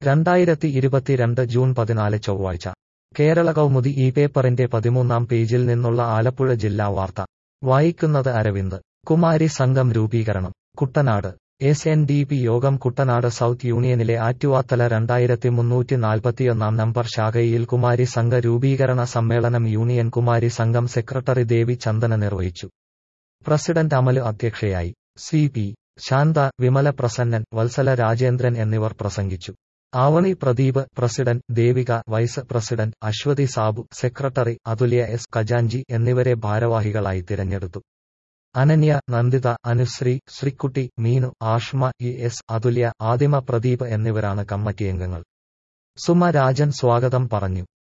രണ്ടായിരത്തി ഇരുപത്തിരണ്ട് ജൂൺ പതിനാല് ചൊവ്വാഴ്ച കേരള കൗമുദി ഈ പേപ്പറിന്റെ പതിമൂന്നാം പേജിൽ നിന്നുള്ള ആലപ്പുഴ ജില്ലാ വാർത്ത വായിക്കുന്നത് അരവിന്ദ് കുമാരി സംഘം രൂപീകരണം Kuttanad S N D P യോഗം കുട്ടനാട് സൗത്ത് യൂണിയനിലെ ആറ്റുവാത്തല രണ്ടായിരത്തി മുന്നൂറ്റി നാൽപ്പത്തിയൊന്നാം നമ്പർ ശാഖയിൽ കുമാരി സംഘ രൂപീകരണ സമ്മേളനം യൂണിയൻ കുമാരി സംഘം സെക്രട്ടറി ദേവി ചന്ദന നിർവഹിച്ചു പ്രസിഡന്റ് അമല് അധ്യക്ഷയായി സി പി ശാന്ത വിമല പ്രസന്നൻ വത്സല രാജേന്ദ്രൻ എന്നിവർ പ്രസംഗിച്ചു Avani Pradeep president Devika vice president Aswathy Sabu secretary Athulya S ഖജാഞ്ചി എന്നിവരെ ഭാരവാഹികളായി തിരഞ്ഞെടുത്തു അനന്യ നന്ദിത അനുശ്രീ ശ്രീക്കുട്ടി മീനു ആഷ്മ ഇ എസ് അതുല്യ ആദിമ പ്രദീപ് എന്നിവരാണ് കമ്മിറ്റി അംഗങ്ങൾ സുമ രാജൻ സ്വാഗതം പറഞ്ഞു